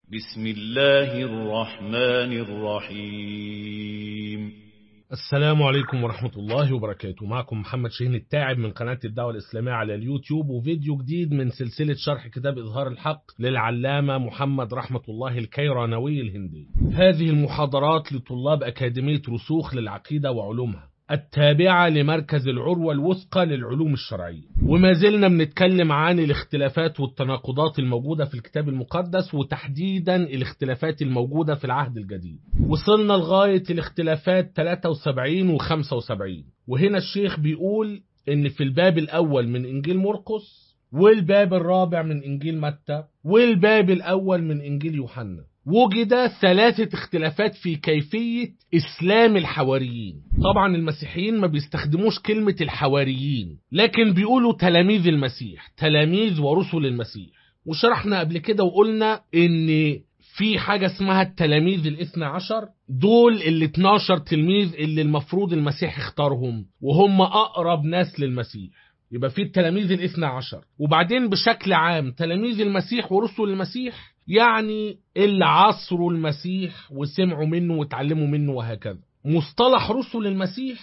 بسم الله الرحمن الرحيم السلام عليكم ورحمة الله وبركاته معكم محمد شاهين التاعب من قناة الدعوة الإسلامية على اليوتيوب وفيديو جديد من سلسلة شرح كتاب إظهار الحق للعلامة محمد رحمة الله الكيرانوي الهندي هذه المحاضرات لطلاب أكاديمية رسوخ للعقيدة وعلومها التابعة لمركز العروة الوثقى للعلوم الشرعية وما زلنا بنتكلم عن الاختلافات والتناقضات الموجودة في الكتاب المقدس وتحديدا الاختلافات الموجودة في العهد الجديد وصلنا لغاية الاختلافات 73 و 75 وهنا الشيخ بيقول ان في الباب الاول من انجيل مرقس والباب الرابع من انجيل متى والباب الاول من انجيل يوحنا وجد ثلاثة اختلافات في كيفية إسلام الحواريين طبعا المسيحيين ما بيستخدموش كلمة الحواريين لكن بيقولوا تلاميذ المسيح تلاميذ ورسل المسيح وشرحنا قبل كده وقلنا ان في حاجة اسمها التلاميذ الاثنى عشر دول ال 12 تلميذ اللي المفروض المسيح اختارهم وهم أقرب ناس للمسيح يبقى في التلاميذ الاثنى عشر وبعدين بشكل عام تلاميذ المسيح ورسل المسيح يعني اللي عصروا المسيح وسمعوا منه واتعلموا منه وهكذا مصطلح رسل المسيح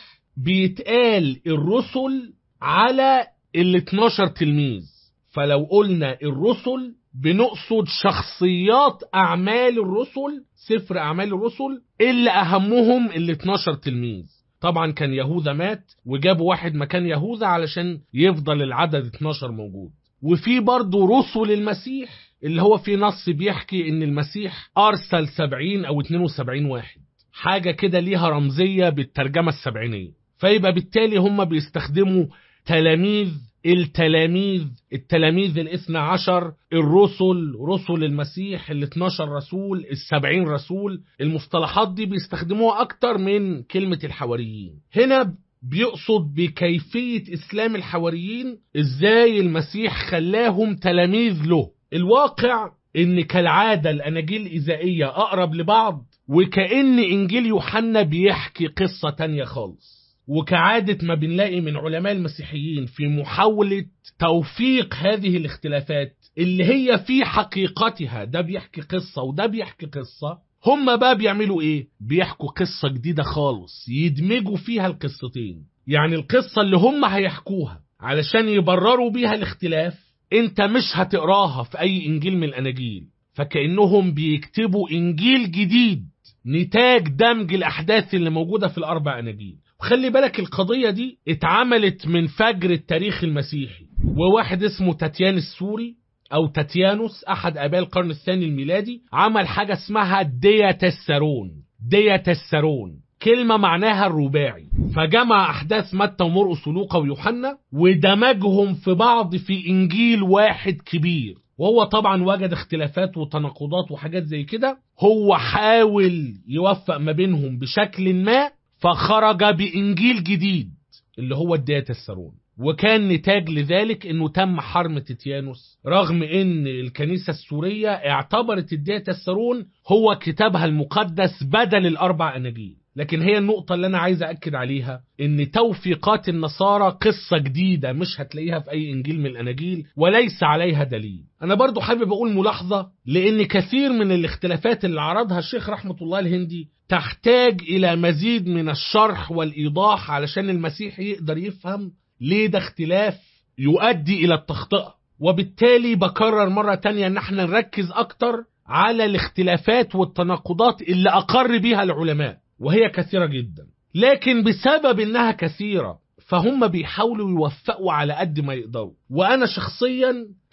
بيتقال الرسل على ال 12 تلميذ فلو قلنا الرسل بنقصد شخصيات أعمال الرسل سفر أعمال الرسل اللي أهمهم ال 12 تلميذ طبعا كان يهوذا مات وجابوا واحد مكان يهوذا علشان يفضل العدد 12 موجود وفي برضه رسل المسيح اللي هو في نص بيحكي ان المسيح ارسل 70 او 72 واحد حاجة كده ليها رمزية بالترجمة السبعينية فيبقى بالتالي هم بيستخدموا تلاميذ التلاميذ التلاميذ الاثنى عشر الرسل رسل المسيح ال 12 رسول السبعين رسول المصطلحات دي بيستخدموها أكتر من كلمة الحواريين هنا بيقصد بكيفية إسلام الحواريين إزاي المسيح خلاهم تلاميذ له الواقع إن كالعادة الأناجيل الإزائية أقرب لبعض وكأن إنجيل يوحنا بيحكي قصة تانية خالص وكعادة ما بنلاقي من علماء المسيحيين في محاولة توفيق هذه الاختلافات اللي هي في حقيقتها ده بيحكي قصة وده بيحكي قصة هم بقى بيعملوا ايه بيحكوا قصة جديدة خالص يدمجوا فيها القصتين يعني القصة اللي هم هيحكوها علشان يبرروا بيها الاختلاف انت مش هتقراها في اي انجيل من الاناجيل فكأنهم بيكتبوا انجيل جديد نتاج دمج الاحداث اللي موجودة في الاربع اناجيل وخلي بالك القضية دي اتعملت من فجر التاريخ المسيحي وواحد اسمه تاتيان السوري او تاتيانوس احد اباء القرن الثاني الميلادي عمل حاجة اسمها دياتسرون دياتسرون كلمة معناها الرباعي فجمع أحداث متى ومرقس ولوقا ويوحنا ودمجهم في بعض في إنجيل واحد كبير وهو طبعا وجد اختلافات وتناقضات وحاجات زي كده هو حاول يوفق ما بينهم بشكل ما فخرج بإنجيل جديد اللي هو الديات السرون وكان نتاج لذلك انه تم حرم تيتيانوس رغم ان الكنيسة السورية اعتبرت الديات السرون هو كتابها المقدس بدل الاربع اناجيل لكن هي النقطة اللي أنا عايز أكد عليها إن توفيقات النصارى قصة جديدة مش هتلاقيها في أي إنجيل من الأناجيل وليس عليها دليل أنا برضو حابب أقول ملاحظة لأن كثير من الاختلافات اللي عرضها الشيخ رحمة الله الهندي تحتاج إلى مزيد من الشرح والإيضاح علشان المسيح يقدر يفهم ليه ده اختلاف يؤدي إلى التخطئة وبالتالي بكرر مرة تانية إن احنا نركز أكتر على الاختلافات والتناقضات اللي أقر بيها العلماء وهي كثيرة جدا لكن بسبب انها كثيرة فهم بيحاولوا يوفقوا على قد ما يقدروا وانا شخصيا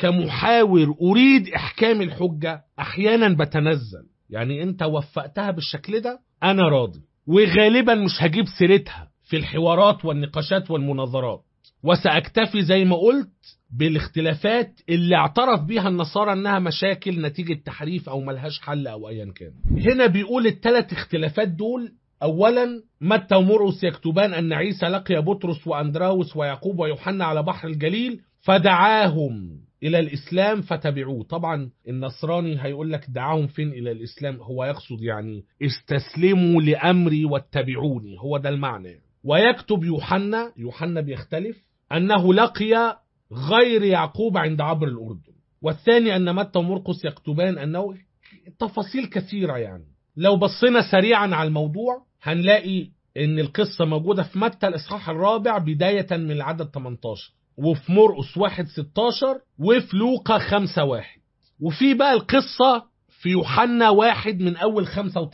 كمحاور اريد احكام الحجة احيانا بتنزل يعني انت وفقتها بالشكل ده انا راضي وغالبا مش هجيب سيرتها في الحوارات والنقاشات والمناظرات وسأكتفي زي ما قلت بالاختلافات اللي اعترف بيها النصارى انها مشاكل نتيجة تحريف او ملهاش حل او ايا كان هنا بيقول الثلاث اختلافات دول اولا متى ومرقس يكتبان ان عيسى لقي بطرس واندراوس ويعقوب ويوحنا على بحر الجليل فدعاهم الى الاسلام فتبعوه طبعا النصراني هيقول لك دعاهم فين الى الاسلام هو يقصد يعني استسلموا لامري واتبعوني هو ده المعنى ويكتب يوحنا يوحنا بيختلف انه لقي غير يعقوب عند عبر الأردن والثاني أن متى ومرقس يكتبان أنه تفاصيل كثيرة يعني لو بصينا سريعا على الموضوع هنلاقي ان القصة موجودة في متى الاصحاح الرابع بداية من العدد 18 وفي مرقس 1 16 وفي لوقا 5 1 وفي بقى القصة في يوحنا واحد من اول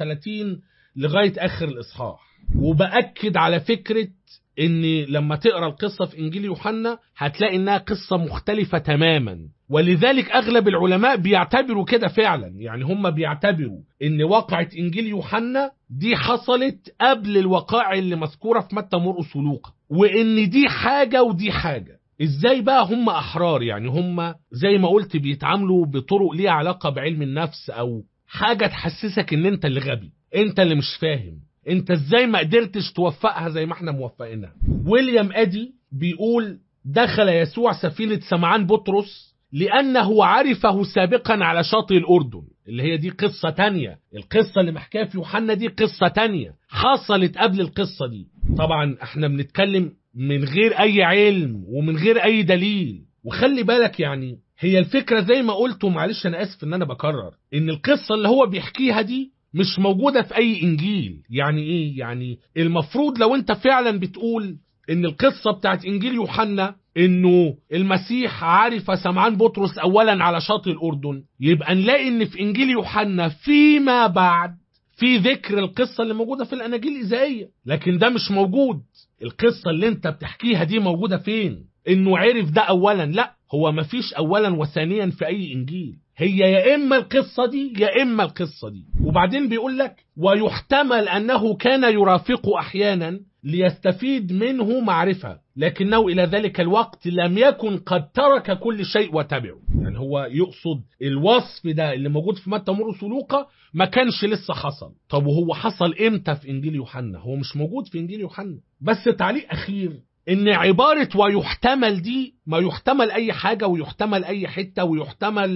35 لغاية اخر الاصحاح وبأكد على فكرة ان لما تقرا القصه في انجيل يوحنا هتلاقي انها قصه مختلفه تماما ولذلك اغلب العلماء بيعتبروا كده فعلا يعني هم بيعتبروا ان واقعه انجيل يوحنا دي حصلت قبل الوقائع اللي مذكوره في متى مرقس ولوقا وان دي حاجه ودي حاجه ازاي بقى هم احرار يعني هم زي ما قلت بيتعاملوا بطرق ليها علاقه بعلم النفس او حاجه تحسسك ان انت اللي غبي انت اللي مش فاهم انت ازاي ما قدرتش توفقها زي ما احنا موفقينها ويليام ادي بيقول دخل يسوع سفينة سمعان بطرس لأنه عرفه سابقا على شاطئ الأردن اللي هي دي قصة تانية القصة اللي محكاها في يوحنا دي قصة تانية حصلت قبل القصة دي طبعا احنا بنتكلم من غير أي علم ومن غير أي دليل وخلي بالك يعني هي الفكرة زي ما قلت ومعلش أنا آسف إن أنا بكرر إن القصة اللي هو بيحكيها دي مش موجودة في أي إنجيل يعني إيه يعني المفروض لو أنت فعلا بتقول إن القصة بتاعت إنجيل يوحنا إنه المسيح عرف سمعان بطرس أولا على شاطئ الأردن يبقى نلاقي إن في إنجيل يوحنا فيما بعد في ذكر القصة اللي موجودة في الأناجيل الإزائية لكن ده مش موجود القصة اللي أنت بتحكيها دي موجودة فين إنه عرف ده أولا لا هو مفيش أولا وثانيا في أي إنجيل هي يا إما القصة دي يا إما القصة دي وبعدين بيقول لك ويحتمل أنه كان يرافق أحيانا ليستفيد منه معرفة لكنه إلى ذلك الوقت لم يكن قد ترك كل شيء وتبعه يعني هو يقصد الوصف ده اللي موجود في متى مرقس ولوقا ما كانش لسه حصل طب وهو حصل امتى في انجيل يوحنا هو مش موجود في انجيل يوحنا بس تعليق اخير ان عبارة ويحتمل دي ما يحتمل اي حاجة ويحتمل اي حتة ويحتمل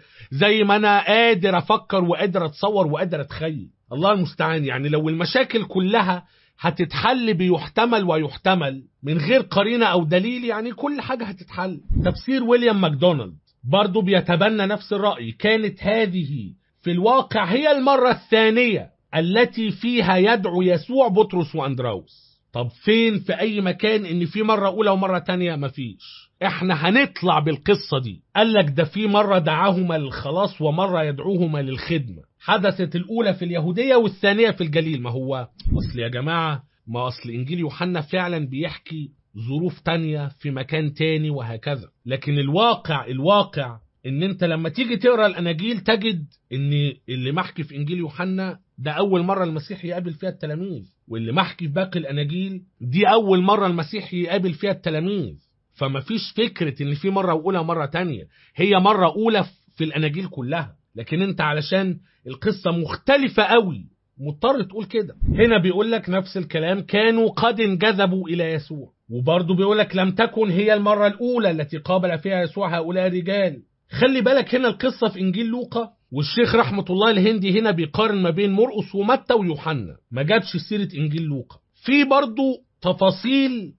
زي ما انا قادر افكر وقادر اتصور وقادر اتخيل الله المستعان يعني لو المشاكل كلها هتتحل بيحتمل ويحتمل من غير قرينة او دليل يعني كل حاجة هتتحل تفسير ويليام ماكدونالد برضو بيتبنى نفس الرأي كانت هذه في الواقع هي المرة الثانية التي فيها يدعو يسوع بطرس واندراوس طب فين في اي مكان ان في مرة اولى ومرة تانية مفيش احنا هنطلع بالقصة دي قال لك ده في مرة دعاهما للخلاص ومرة يدعوهما للخدمة حدثت الاولى في اليهودية والثانية في الجليل ما هو اصل يا جماعة ما اصل انجيل يوحنا فعلا بيحكي ظروف تانية في مكان تاني وهكذا لكن الواقع الواقع ان انت لما تيجي تقرا الاناجيل تجد ان اللي محكي في انجيل يوحنا ده اول مره المسيح يقابل فيها التلاميذ واللي محكي في باقي الاناجيل دي اول مره المسيح يقابل فيها التلاميذ فما فيش فكره ان في مره اولى ومره تانية هي مره اولى في الاناجيل كلها لكن انت علشان القصه مختلفه قوي مضطر تقول كده هنا بيقول لك نفس الكلام كانوا قد انجذبوا الى يسوع وبرضه بيقول لك لم تكن هي المره الاولى التي قابل فيها يسوع هؤلاء الرجال خلي بالك هنا القصة في إنجيل لوقا والشيخ رحمة الله الهندي هنا بيقارن ما بين مرقس ومتى ويوحنا ما جابش سيرة إنجيل لوقا في برضو تفاصيل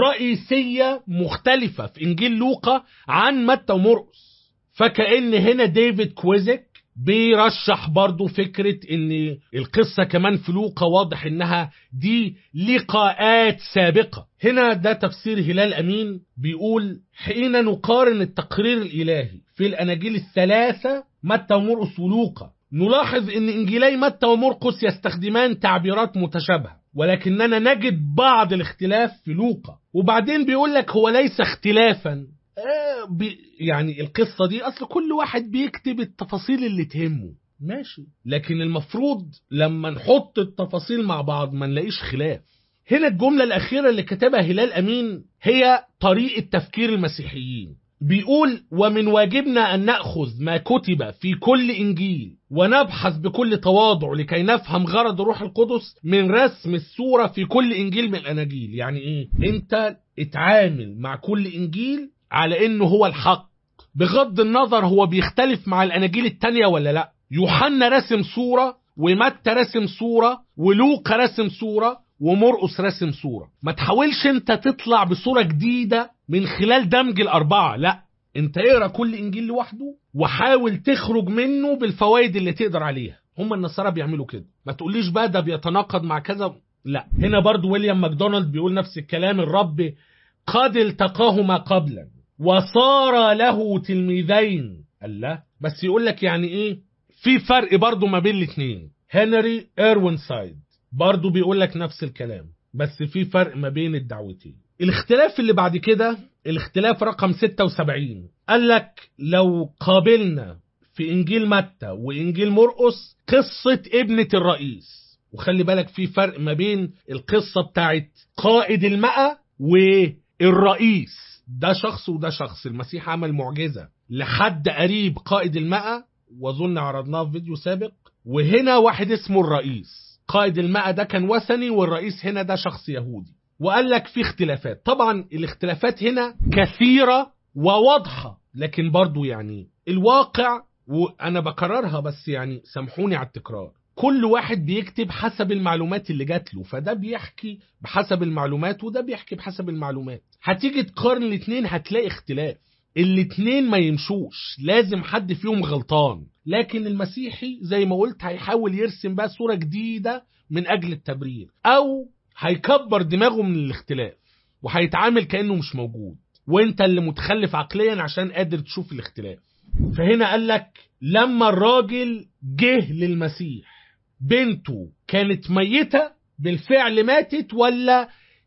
رئيسية مختلفة في إنجيل لوقا عن متى ومرقس فكأن هنا ديفيد كويزك بيرشح برضو فكرة ان القصة كمان في لوقا واضح انها دي لقاءات سابقة هنا ده تفسير هلال امين بيقول حين نقارن التقرير الالهي في الاناجيل الثلاثة متى ومرقس ولوقا نلاحظ ان انجيلي متى ومرقس يستخدمان تعبيرات متشابهة ولكننا نجد بعض الاختلاف في لوقا وبعدين بيقول لك هو ليس اختلافا آه بي يعني القصة دي أصل كل واحد بيكتب التفاصيل اللي تهمه ماشي لكن المفروض لما نحط التفاصيل مع بعض ما نلاقيش خلاف هنا الجملة الأخيرة اللي كتبها هلال أمين هي طريقة تفكير المسيحيين بيقول ومن واجبنا أن نأخذ ما كتب في كل إنجيل ونبحث بكل تواضع لكي نفهم غرض روح القدس من رسم الصورة في كل إنجيل من الأناجيل يعني إيه؟ أنت اتعامل مع كل إنجيل على انه هو الحق بغض النظر هو بيختلف مع الاناجيل التانية ولا لا يوحنا رسم صورة ومتى رسم صورة ولوقا رسم صورة ومرقس رسم صورة ما تحاولش انت تطلع بصورة جديدة من خلال دمج الاربعة لا انت اقرا كل انجيل لوحده وحاول تخرج منه بالفوائد اللي تقدر عليها هم النصارى بيعملوا كده ما تقوليش بقى ده بيتناقض مع كذا لا هنا برضو ويليام ماكدونالد بيقول نفس الكلام الرب قد التقاهما قبلا وصار له تلميذين الله بس يقول لك يعني ايه في فرق برضو ما بين الاثنين هنري ايروين سايد برضو بيقول لك نفس الكلام بس في فرق ما بين الدعوتين الاختلاف اللي بعد كده الاختلاف رقم 76 قال لك لو قابلنا في انجيل متى وانجيل مرقس قصه ابنه الرئيس وخلي بالك في فرق ما بين القصه بتاعت قائد المئة والرئيس ده شخص وده شخص المسيح عمل معجزه لحد قريب قائد المئة واظن عرضناه في فيديو سابق وهنا واحد اسمه الرئيس قائد المئة ده كان وثني والرئيس هنا ده شخص يهودي وقال لك في اختلافات طبعا الاختلافات هنا كثيرة وواضحة لكن برضو يعني الواقع وانا بكررها بس يعني سامحوني على التكرار كل واحد بيكتب حسب المعلومات اللي جات له فده بيحكي بحسب المعلومات وده بيحكي بحسب المعلومات هتيجي تقارن الاتنين هتلاقي اختلاف الاتنين ما يمشوش لازم حد فيهم غلطان لكن المسيحي زي ما قلت هيحاول يرسم بقى صورة جديدة من أجل التبرير أو هيكبر دماغه من الاختلاف وهيتعامل كأنه مش موجود وانت اللي متخلف عقليا عشان قادر تشوف الاختلاف فهنا قال لك لما الراجل جه للمسيح بنته كانت ميتة بالفعل ماتت ولا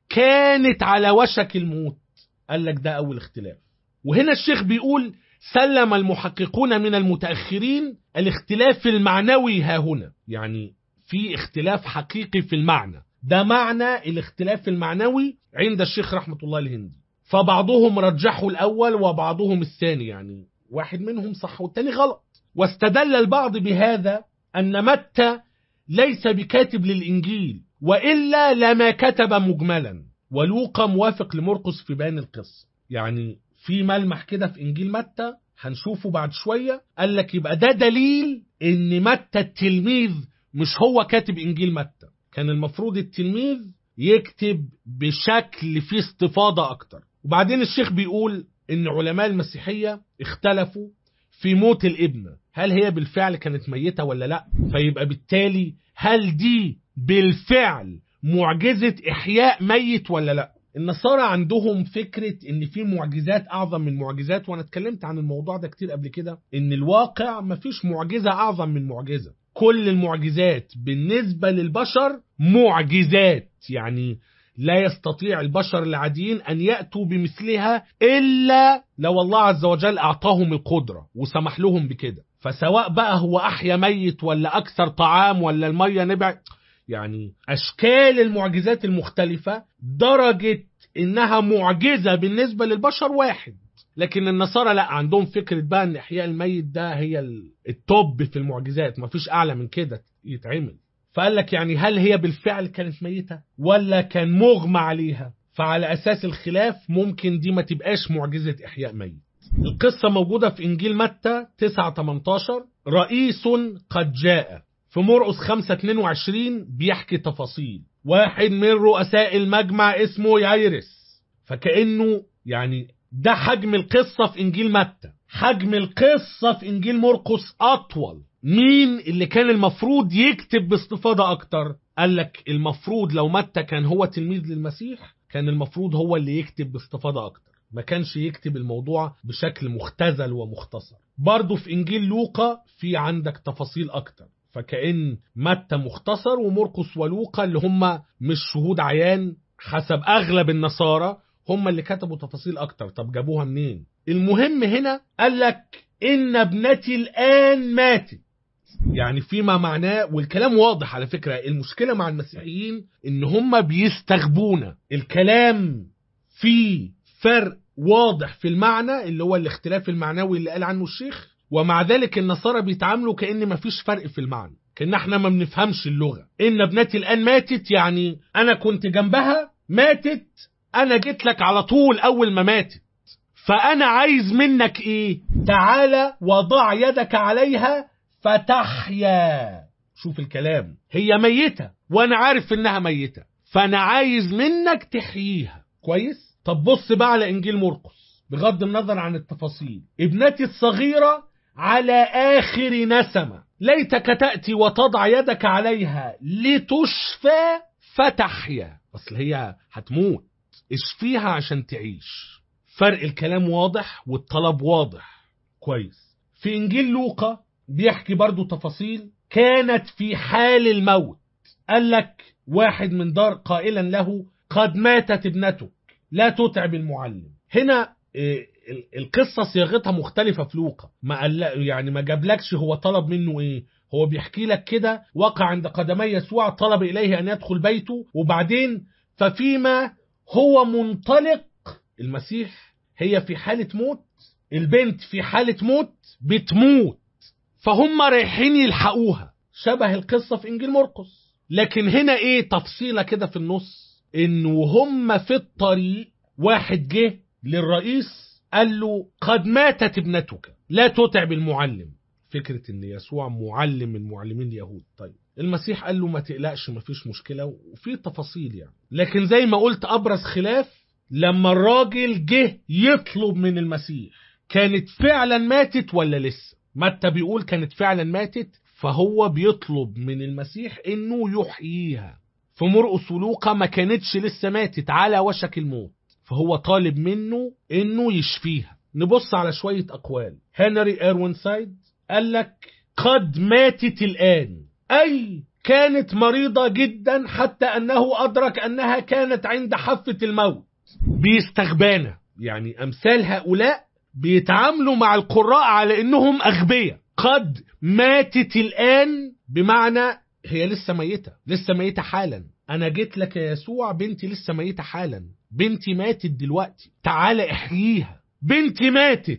كانت على وشك الموت قال لك ده أول اختلاف وهنا الشيخ بيقول سلم المحققون من المتأخرين الاختلاف المعنوي ها هنا يعني في اختلاف حقيقي في المعنى ده معنى الاختلاف المعنوي عند الشيخ رحمة الله الهندي فبعضهم رجحوا الأول وبعضهم الثاني يعني واحد منهم صح والتاني غلط واستدل البعض بهذا أن متى ليس بكاتب للإنجيل وإلا لما كتب مجملا ولوقا موافق لمرقس في بيان القصة يعني في ملمح كده في إنجيل متى هنشوفه بعد شوية قال لك يبقى ده دليل إن متى التلميذ مش هو كاتب إنجيل متى كان المفروض التلميذ يكتب بشكل فيه استفاضة أكتر وبعدين الشيخ بيقول إن علماء المسيحية اختلفوا في موت الابنة هل هي بالفعل كانت ميتة ولا لا فيبقى بالتالي هل دي بالفعل معجزة إحياء ميت ولا لا النصارى عندهم فكرة ان في معجزات اعظم من معجزات وانا اتكلمت عن الموضوع ده كتير قبل كده ان الواقع مفيش معجزة اعظم من معجزة كل المعجزات بالنسبة للبشر معجزات يعني لا يستطيع البشر العاديين أن يأتوا بمثلها إلا لو الله عز وجل أعطاهم القدرة وسمح لهم بكده فسواء بقى هو أحيا ميت ولا أكثر طعام ولا المية نبع يعني أشكال المعجزات المختلفة درجة إنها معجزة بالنسبة للبشر واحد لكن النصارى لا عندهم فكرة بقى ان احياء الميت ده هي التوب في المعجزات مفيش اعلى من كده يتعمل فقال لك يعني هل هي بالفعل كانت ميتة ولا كان مغمى عليها فعلى اساس الخلاف ممكن دي ما تبقاش معجزة احياء ميت القصة موجودة في انجيل متى 9 18 رئيس قد جاء في مرقس 5 22 بيحكي تفاصيل واحد من رؤساء المجمع اسمه يايرس فكأنه يعني ده حجم القصة في إنجيل متى حجم القصة في إنجيل مرقس أطول مين اللي كان المفروض يكتب باستفاضة أكتر قال لك المفروض لو متى كان هو تلميذ للمسيح كان المفروض هو اللي يكتب باستفاضة أكتر ما كانش يكتب الموضوع بشكل مختزل ومختصر برضه في إنجيل لوقا في عندك تفاصيل أكتر فكأن متى مختصر ومرقس ولوقا اللي هم مش شهود عيان حسب أغلب النصارى هم اللي كتبوا تفاصيل اكتر طب جابوها منين المهم هنا قال لك ان ابنتي الان ماتت يعني فيما معناه والكلام واضح على فكرة المشكلة مع المسيحيين ان هم بيستغبونا الكلام فيه فرق واضح في المعنى اللي هو الاختلاف المعنوي اللي قال عنه الشيخ ومع ذلك النصارى بيتعاملوا كأن مفيش فرق في المعنى كأن احنا ما بنفهمش اللغة ان ابنتي الان ماتت يعني انا كنت جنبها ماتت انا جيت لك على طول اول ما ماتت فانا عايز منك ايه تعالى وضع يدك عليها فتحيا شوف الكلام هي ميتة وانا عارف انها ميتة فانا عايز منك تحييها كويس طب بص بقى على انجيل مرقس بغض النظر عن التفاصيل ابنتي الصغيرة على آخر نسمة ليتك تأتي وتضع يدك عليها لتشفى فتحيا أصل هي هتموت اشفيها عشان تعيش فرق الكلام واضح والطلب واضح كويس في إنجيل لوقا بيحكي برضو تفاصيل كانت في حال الموت قال لك واحد من دار قائلا له قد ماتت ابنتك لا تتعب المعلم هنا إيه، ال- القصة صياغتها مختلفة في لوقا ما قال يعني ما جابلكش هو طلب منه ايه هو بيحكي لك كده وقع عند قدمي يسوع طلب إليه أن يدخل بيته وبعدين ففيما هو منطلق المسيح هي في حالة موت البنت في حالة موت بتموت فهم رايحين يلحقوها شبه القصة في إنجيل مرقس لكن هنا إيه تفصيلة كده في النص إنه هم في الطريق واحد جه للرئيس قال له قد ماتت ابنتك لا تتعب المعلم فكرة إن يسوع معلم من معلمين اليهود طيب المسيح قال له ما تقلقش ما فيش مشكلة وفي تفاصيل يعني لكن زي ما قلت أبرز خلاف لما الراجل جه يطلب من المسيح كانت فعلا ماتت ولا لسه متى بيقول كانت فعلا ماتت فهو بيطلب من المسيح انه يحييها في مرقس ولوقا ما كانتش لسه ماتت على وشك الموت فهو طالب منه انه يشفيها نبص على شوية اقوال هنري ايروين سايد قال لك قد ماتت الان اي كانت مريضة جدا حتى انه ادرك انها كانت عند حافة الموت بيستغبانا يعني امثال هؤلاء بيتعاملوا مع القراء على انهم اغبياء قد ماتت الان بمعنى هي لسه ميتة لسه ميتة حالا انا جيت لك يا يسوع بنتي لسه ميتة حالا بنتي ماتت دلوقتي تعالى احييها بنتي ماتت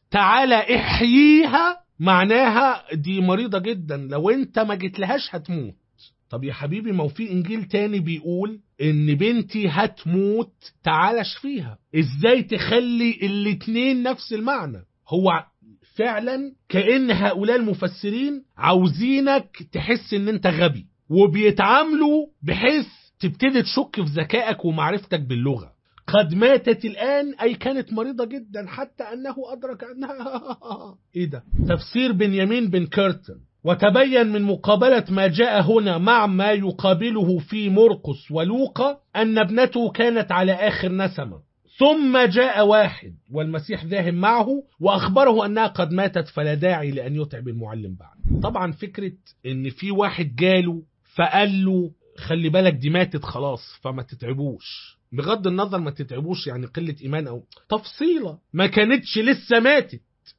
تعالى احييها معناها دي مريضة جدا لو انت ما جيتلهاش هتموت طب يا حبيبي ما هو في انجيل تاني بيقول ان بنتي هتموت تعالى اشفيها ازاي تخلي الاتنين نفس المعنى هو فعلا كأن هؤلاء المفسرين عاوزينك تحس ان انت غبي وبيتعاملوا بحيث تبتدي تشك في ذكائك ومعرفتك باللغة قد ماتت الآن أي كانت مريضة جدا حتى أنه أدرك أنها إيه ده تفسير بنيامين بن كيرتن وتبين من مقابلة ما جاء هنا مع ما يقابله في مرقس ولوقا أن ابنته كانت على آخر نسمة ثم جاء واحد والمسيح ذاهب معه وأخبره أنها قد ماتت فلا داعي لأن يتعب المعلم بعد طبعا فكرة أن في واحد جاله فقال له خلي بالك دي ماتت خلاص فما تتعبوش بغض النظر ما تتعبوش يعني قلة إيمان أو تفصيلة ما كانتش لسه ماتت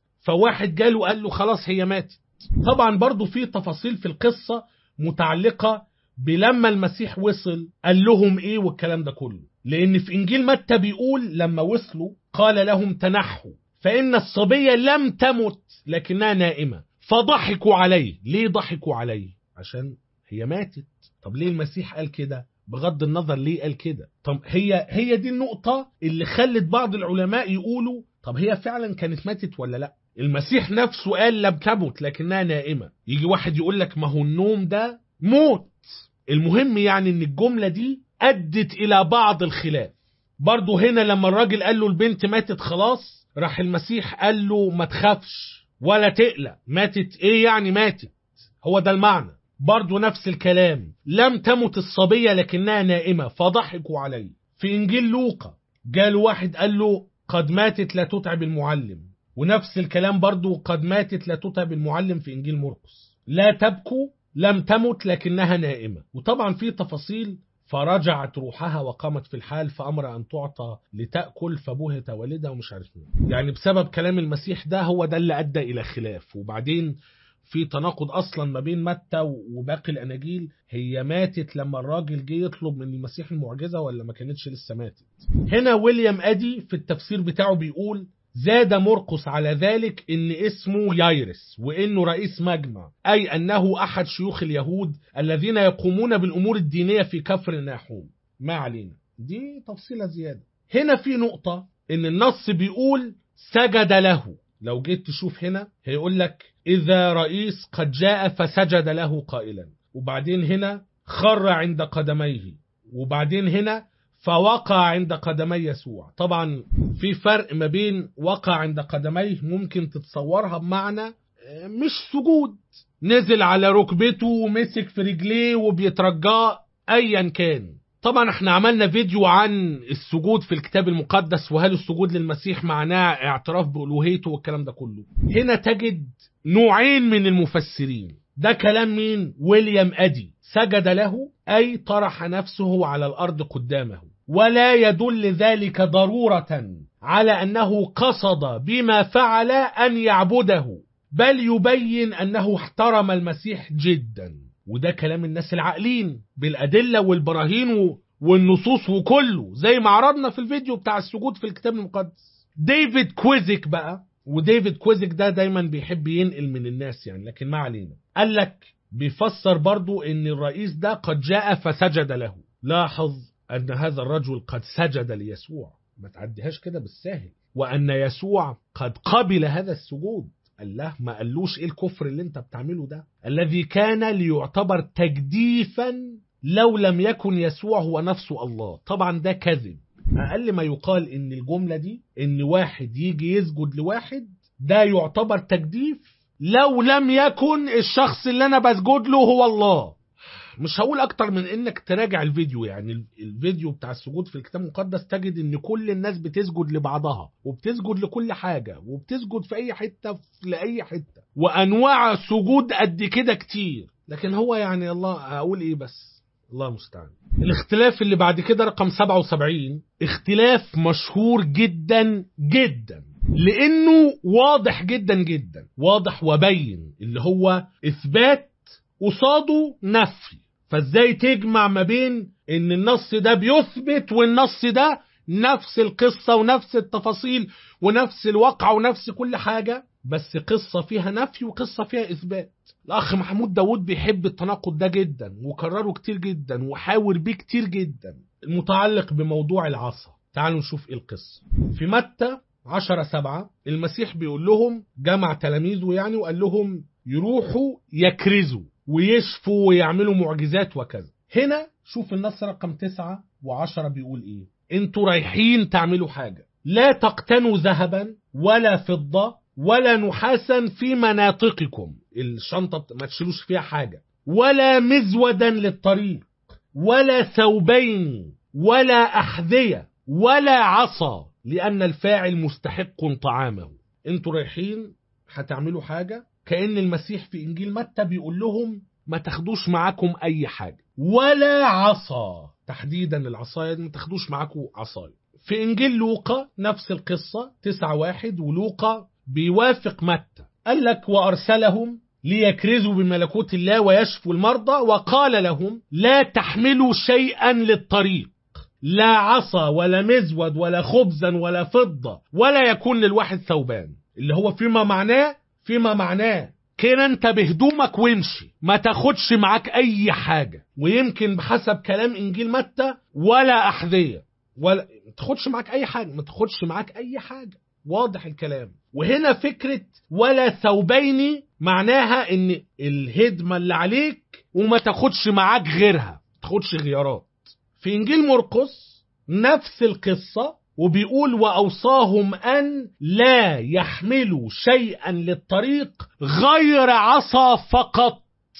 فواحد جاله قال له خلاص هي ماتت طبعا برضو في تفاصيل في القصة متعلقة بلما المسيح وصل قال لهم ايه والكلام ده كله لان في انجيل متى بيقول لما وصلوا قال لهم تنحوا فان الصبية لم تمت لكنها نائمة فضحكوا عليه ليه ضحكوا عليه عشان هي ماتت طب ليه المسيح قال كده بغض النظر ليه قال كده طب هي هي دي النقطة اللي خلت بعض العلماء يقولوا طب هي فعلا كانت ماتت ولا لا المسيح نفسه قال لم تمت لكنها نائمة يجي واحد يقول لك ما هو النوم ده موت المهم يعني ان الجملة دي أدت إلى بعض الخلاف برضه هنا لما الراجل قال له البنت ماتت خلاص راح المسيح قال له ما تخافش ولا تقلق ماتت ايه يعني ماتت هو ده المعنى برضه نفس الكلام لم تمت الصبية لكنها نائمة فضحكوا عليه في إنجيل لوقا جاله واحد قال له قد ماتت لا تتعب المعلم ونفس الكلام برضو قد ماتت لا تتعب المعلم في إنجيل مرقس لا تبكوا لم تمت لكنها نائمة وطبعا في تفاصيل فرجعت روحها وقامت في الحال فأمر أن تعطى لتأكل فبهت والدها ومش عارف مين يعني بسبب كلام المسيح ده هو ده اللي أدى إلى خلاف وبعدين في تناقض أصلا ما بين متى وباقي الأناجيل هي ماتت لما الراجل جه يطلب من المسيح المعجزة ولا ما كانتش لسه ماتت هنا ويليام أدي في التفسير بتاعه بيقول زاد مرقس على ذلك ان اسمه يايرس وانه رئيس مجمع اي انه احد شيوخ اليهود الذين يقومون بالامور الدينيه في كفر ناحوم ما علينا دي تفصيله زياده هنا في نقطه ان النص بيقول سجد له لو جيت تشوف هنا هيقول لك اذا رئيس قد جاء فسجد له قائلا وبعدين هنا خر عند قدميه وبعدين هنا فوقع عند قدمي يسوع طبعا في فرق ما بين وقع عند قدميه ممكن تتصورها بمعنى آه، مش سجود نزل على ركبته ومسك في رجليه وبيترجاه ايا كان طبعا احنا عملنا فيديو عن السجود في الكتاب المقدس وهل السجود للمسيح معناه اعتراف بألوهيته والكلام ده كله هنا تجد نوعين من المفسرين ده كلام مين ويليام أدي سجد له أي طرح نفسه على الأرض قدامه ولا يدل ذلك ضرورة على أنه قصد بما فعل أن يعبده بل يبين أنه احترم المسيح جدا وده كلام الناس العاقلين بالأدلة والبراهين و- والنصوص وكله زي ما عرضنا في الفيديو بتاع السجود في الكتاب المقدس ديفيد كويزك بقى وديفيد كويزك ده دايما بيحب ينقل من الناس يعني لكن ما علينا قال لك بيفسر برضو ان الرئيس ده قد جاء فسجد له لاحظ ان هذا الرجل قد سجد ليسوع ما تعديهاش كده بالساهل وان يسوع قد قبل هذا السجود الله ما قالوش ايه الكفر اللي انت بتعمله ده الذي كان ليعتبر تجديفا لو لم يكن يسوع هو نفسه الله طبعا ده كذب اقل ما يقال ان الجمله دي ان واحد يجي يسجد لواحد ده يعتبر تجديف لو لم يكن الشخص اللي انا بسجد له هو الله مش هقول اكتر من انك تراجع الفيديو يعني ال- الفيديو بتاع السجود في الكتاب المقدس تجد ان كل الناس بتسجد لبعضها وبتسجد لكل حاجة وبتسجد في اي حتة في لاي حتة وانواع سجود قد كده كتير لكن هو يعني الله اقول ايه بس الله المستعان الاختلاف اللي بعد كده رقم 77 اختلاف مشهور جدا جدا لانه واضح جدا جدا واضح وبين اللي هو اثبات قصاده نفي فازاي تجمع ما بين ان النص ده بيثبت والنص ده نفس القصة ونفس التفاصيل ونفس الواقع ونفس كل حاجة بس قصة فيها نفي وقصة فيها إثبات الأخ محمود داود بيحب التناقض ده جدا وكرره كتير جدا وحاور بيه كتير جدا المتعلق بموضوع العصا تعالوا نشوف ايه القصة في متى عشرة سبعة المسيح بيقول لهم جمع تلاميذه يعني وقال لهم يروحوا يكرزوا ويشفوا ويعملوا معجزات وكذا هنا شوف النص رقم تسعة وعشرة بيقول ايه انتوا رايحين تعملوا حاجة لا تقتنوا ذهبا ولا فضة ولا نحاسا في مناطقكم الشنطة بت- ما تشيلوش فيها حاجة ولا مزودا للطريق ولا ثوبين ولا أحذية ولا عصا لأن الفاعل مستحق طعامه انتوا رايحين هتعملوا حاجة كأن المسيح في إنجيل متى بيقول لهم ما تاخدوش معاكم أي حاجة ولا عصا تحديدا العصاية دي ما تاخدوش معاكم عصاية في إنجيل لوقا نفس القصة تسعة واحد ولوقا بيوافق متى قال لك وأرسلهم ليكرزوا بملكوت الله ويشفوا المرضى وقال لهم لا تحملوا شيئا للطريق لا عصا ولا مزود ولا خبزا ولا فضة ولا يكون للواحد ثوبان اللي هو فيما معناه فيما معناه كده انت بهدومك وامشي ما تاخدش معاك اي حاجة ويمكن بحسب كلام انجيل متى ولا احذية ولا ما تاخدش معاك اي حاجة ما تاخدش معاك اي حاجة واضح الكلام وهنا فكرة ولا ثوبين معناها ان الهدمة اللي عليك وما تاخدش معاك غيرها ما تاخدش غيارات في انجيل مرقس نفس القصة وبيقول وأوصاهم أن لا يحملوا شيئا للطريق غير عصا فقط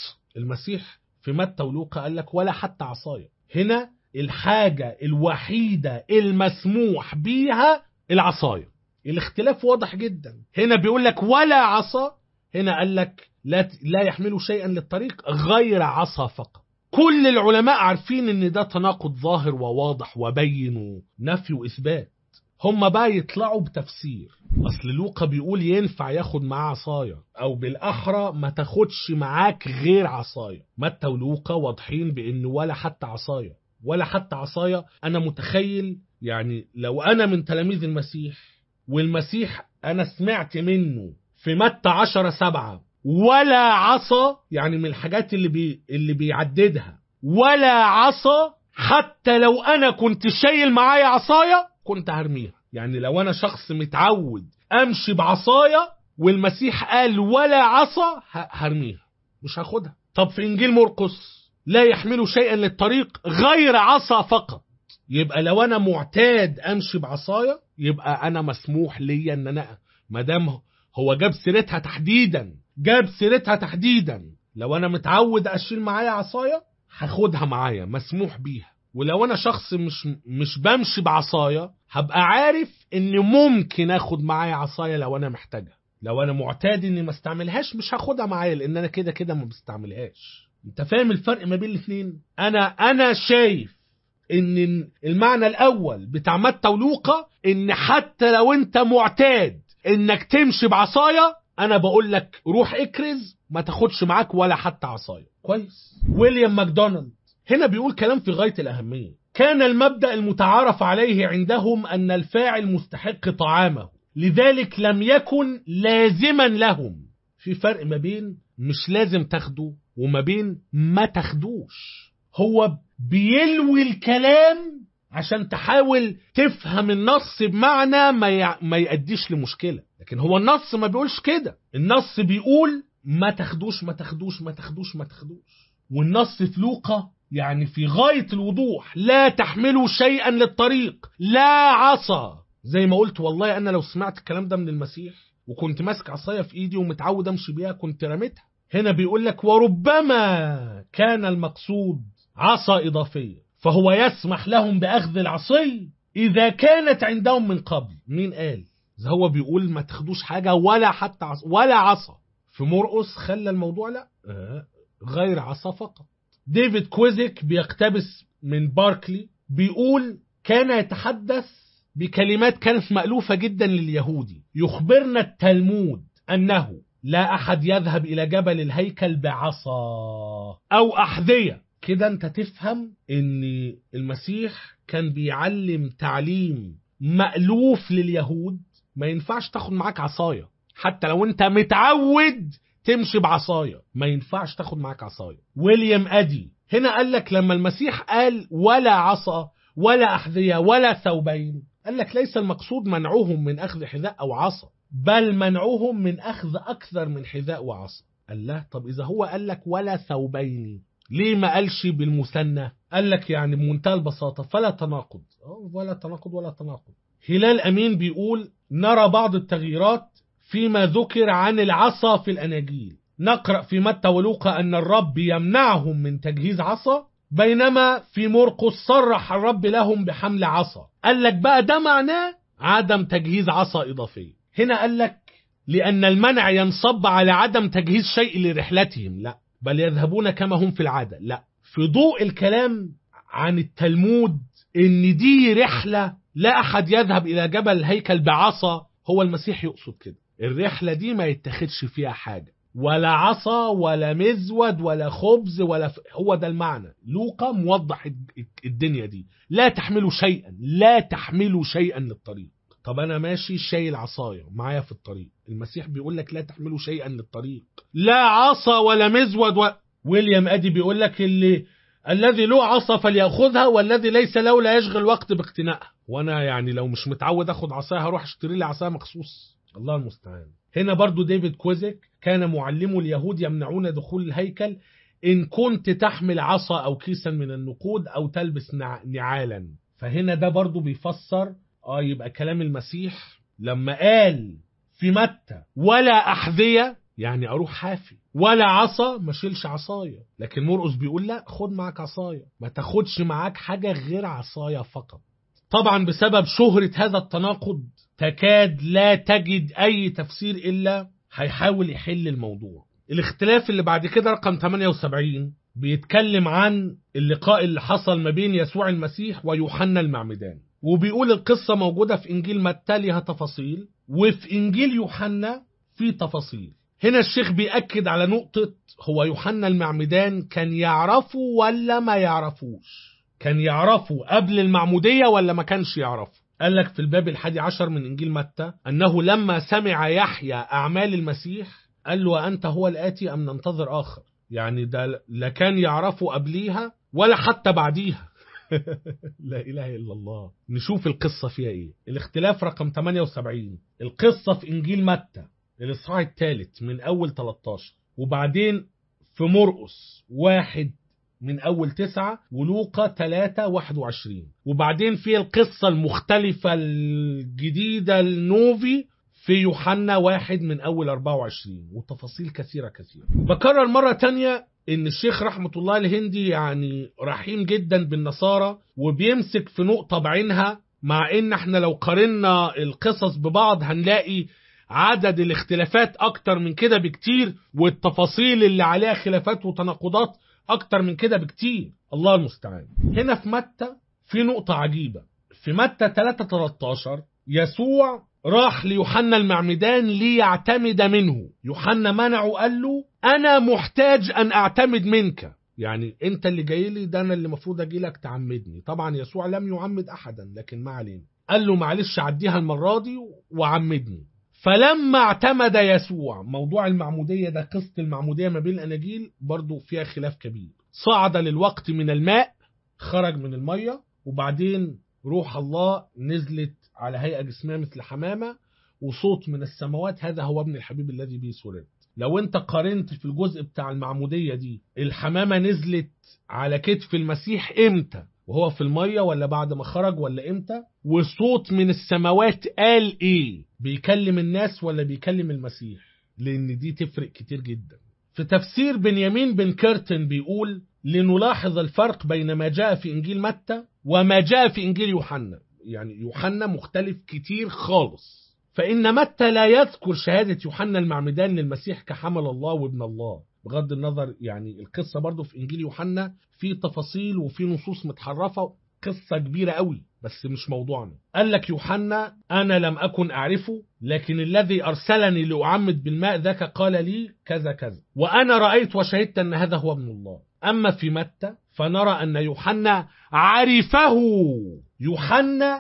المسيح في متى ولوقا قال لك ولا حتى عصاية هنا الحاجة الوحيدة المسموح بيها العصاية الاختلاف واضح جدا هنا بيقول لك ولا عصا هنا قال لك لا لا يحملوا شيئا للطريق غير عصا فقط كل العلماء عارفين ان ده تناقض ظاهر وواضح وبين نفي واثبات هم بقى يطلعوا بتفسير اصل لوقا بيقول ينفع ياخد معاه عصايه او بالاحرى ما تاخدش معاك غير عصايه متى ولوقا واضحين بان ولا حتى عصايه ولا حتى عصايه انا متخيل يعني لو انا من تلاميذ المسيح والمسيح انا سمعت منه في متى عشرة سبعة ولا عصا يعني من الحاجات اللي بي اللي بيعددها ولا عصا حتى لو انا كنت شايل معايا عصايه كنت هرميها يعني لو انا شخص متعود امشي بعصايه والمسيح قال ولا عصا ه- هرميها مش هاخدها طب في انجيل مرقس لا يحملوا شيئا للطريق غير عصا فقط يبقى لو انا معتاد امشي بعصايه يبقى انا مسموح ليا ان انا ما دام هو جاب سيرتها تحديدا جاب سيرتها تحديدا لو انا متعود اشيل معايا عصايه هاخدها معايا مسموح بيها ولو انا شخص مش مش بمشي بعصايه هبقى عارف ان ممكن اخد معايا عصايه لو انا محتاجها لو انا معتاد اني ما استعملهاش مش هاخدها معايا لان انا كده كده ما بستعملهاش انت فاهم الفرق ما بين الاثنين انا انا شايف ان المعنى الاول بتاع متى ولوقا ان حتى لو انت معتاد انك تمشي بعصايه انا بقول لك روح اكرز ما تاخدش معاك ولا حتى عصايه كويس ويليام ماكدونالد هنا بيقول كلام في غايه الاهميه كان المبدا المتعارف عليه عندهم ان الفاعل مستحق طعامه لذلك لم يكن لازما لهم في فرق ما بين مش لازم تاخده وما بين ما تاخدوش هو بيلوي الكلام عشان تحاول تفهم النص بمعنى ما ي... ما يأديش لمشكلة لكن هو النص ما بيقولش كده النص بيقول ما تاخدوش ما تاخدوش ما تاخدوش ما تاخدوش والنص في لوقا يعني في غاية الوضوح لا تحملوا شيئا للطريق لا عصا زي ما قلت والله أنا لو سمعت الكلام ده من المسيح وكنت ماسك عصاية في إيدي ومتعود أمشي بيها كنت رميتها هنا بيقول لك وربما كان المقصود عصا إضافية فهو يسمح لهم بأخذ العصي إذا كانت عندهم من قبل مين قال إذا هو بيقول ما تاخدوش حاجة ولا حتى عصا ولا عصا في مرقس خلى الموضوع لا آه غير عصا فقط ديفيد كويزيك بيقتبس من باركلي بيقول كان يتحدث بكلمات كانت مألوفة جدا لليهودي يخبرنا التلمود أنه لا أحد يذهب إلى جبل الهيكل بعصا أو أحذية كده أنت تفهم أن المسيح كان بيعلم تعليم مألوف لليهود ما ينفعش تاخد معاك عصاية حتى لو أنت متعود تمشي بعصاية ما ينفعش تاخد معاك عصاية ويليام أدي هنا قال لك لما المسيح قال ولا عصا ولا أحذية ولا ثوبين قال لك ليس المقصود منعهم من أخذ حذاء أو عصا بل منعهم من أخذ أكثر من حذاء وعصا قال له طب إذا هو قال لك ولا ثوبين ليه ما قالش بالمثنى قال لك يعني بمنتهى البساطة فلا تناقض ولا تناقض ولا تناقض هلال أمين بيقول نرى بعض التغييرات فيما ذكر عن العصا في الأناجيل نقرأ في متى ولوقا أن الرب يمنعهم من تجهيز عصا بينما في مرقس صرح الرب لهم بحمل عصا قال لك بقى ده معناه عدم تجهيز عصا إضافية هنا قال لك لأن المنع ينصب على عدم تجهيز شيء لرحلتهم لا بل يذهبون كما هم في العادة لا في ضوء الكلام عن التلمود ان دي رحلة لا أحد يذهب إلى جبل الهيكل بعصا هو المسيح يقصد كده الرحلة دي ما يتخذش فيها حاجة ولا عصا ولا مزود ولا خبز ولا ف... هو ده المعنى لوقا موضح الدنيا دي لا تحملوا شيئا لا تحملوا شيئا للطريق طب انا ماشي شايل عصايه معايا في الطريق المسيح بيقول لك لا تحملوا شيئا للطريق لا عصا ولا مزود و... ويليام ادي بيقول لك اللي الذي له عصا فليأخذها والذي ليس له لا يشغل وقت باقتنائها وانا يعني لو مش متعود اخد عصايه هروح اشتري لي عصايه مخصوص الله المستعان هنا برضو ديفيد كويزيك كان معلمو اليهود يمنعون دخول الهيكل إن كنت تحمل عصا أو كيسا من النقود أو تلبس نعالا فهنا ده برضو بيفسر آه يبقى كلام المسيح لما قال في متى ولا أحذية يعني أروح حافي ولا عصا ما شيلش عصاية لكن مرقس بيقول لا خد معاك عصاية ما تاخدش معاك حاجة غير عصاية فقط طبعا بسبب شهرة هذا التناقض تكاد لا تجد أي تفسير إلا هيحاول يحل الموضوع الاختلاف اللي بعد كده رقم 78 بيتكلم عن اللقاء اللي حصل ما بين يسوع المسيح ويوحنا المعمدان وبيقول القصة موجودة في إنجيل متى ليها تفاصيل وفي إنجيل يوحنا في تفاصيل هنا الشيخ بيأكد على نقطة هو يوحنا المعمدان كان يعرفه ولا ما يعرفوش كان يعرفه قبل المعمودية ولا ما كانش يعرفه قال لك في الباب الحادي عشر من إنجيل متى أنه لما سمع يحيى أعمال المسيح قال له أنت هو الآتي أم ننتظر آخر يعني ده لا كان يعرفه قبليها ولا حتى بعديها لا إله إلا الله نشوف القصة فيها إيه الاختلاف رقم 78 القصة في إنجيل متى الإصحاح الثالث من أول 13 وبعدين في مرقس واحد من أول تسعة ولوقا 3 21 وبعدين في القصة المختلفة الجديدة النوفي في يوحنا واحد من أول 24 وتفاصيل كثيرة كثيرة بكرر مرة تانية إن الشيخ رحمة الله الهندي يعني رحيم جدا بالنصارى وبيمسك في نقطة بعينها مع إن احنا لو قارنا القصص ببعض هنلاقي عدد الاختلافات أكتر من كده بكتير والتفاصيل اللي عليها خلافات وتناقضات أكتر من كده بكتير الله المستعان هنا في متى في نقطة عجيبة في متى 3 13 يسوع راح ليوحنا المعمدان ليعتمد منه يوحنا منعه قال له أنا محتاج أن أعتمد منك يعني أنت اللي جاي لي ده أنا اللي المفروض أجي لك تعمدني طبعا يسوع لم يعمد أحدا لكن ما علينا قال له معلش عديها المرة دي وعمدني فلما اعتمد يسوع موضوع المعمودية ده قصة المعمودية ما بين الأناجيل برضو فيها خلاف كبير صعد للوقت من الماء خرج من المية وبعدين روح الله نزلت على هيئة جسمية مثل حمامة وصوت من السماوات هذا هو ابن الحبيب الذي به سررت لو انت قارنت في الجزء بتاع المعمودية دي الحمامة نزلت على كتف المسيح امتى وهو في المية ولا بعد ما خرج ولا امتى وصوت من السماوات قال ايه بيكلم الناس ولا بيكلم المسيح لان دي تفرق كتير جدا في تفسير بنيامين بن كيرتن بيقول لنلاحظ الفرق بين ما جاء في انجيل متى وما جاء في انجيل يوحنا يعني يوحنا مختلف كتير خالص فإن متى لا يذكر شهادة يوحنا المعمدان للمسيح كحمل الله وابن الله بغض النظر يعني القصة برضو في إنجيل يوحنا في تفاصيل وفي نصوص متحرفة قصة كبيرة قوي بس مش موضوعنا قال لك يوحنا أنا لم أكن أعرفه لكن الذي أرسلني لأعمد بالماء ذاك قال لي كذا كذا وأنا رأيت وشهدت أن هذا هو ابن الله أما في متى فنرى أن يوحنا عرفه يوحنا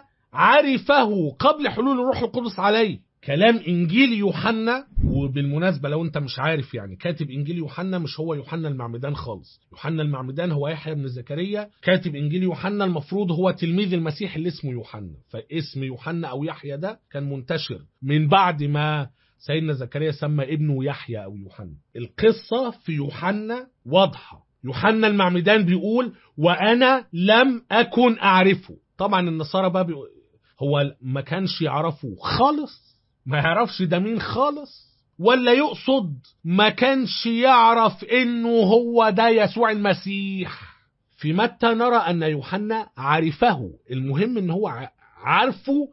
عرفه قبل حلول الروح القدس عليه كلام انجيل يوحنا وبالمناسبه لو انت مش عارف يعني كاتب انجيل يوحنا مش هو يوحنا المعمدان خالص يوحنا المعمدان هو يحيى بن زكريا كاتب انجيل يوحنا المفروض هو تلميذ المسيح اللي اسمه يوحنا فاسم يوحنا او يحيى ده كان منتشر من بعد ما سيدنا زكريا سمى ابنه يحيى او يوحنا القصه في يوحنا واضحه يوحنا المعمدان بيقول وانا لم اكن اعرفه طبعا النصارى بقى بيقول هو ما كانش يعرفه خالص ما يعرفش ده مين خالص ولا يقصد ما كانش يعرف انه هو ده يسوع المسيح في متى نرى ان يوحنا عرفه المهم ان هو عارفه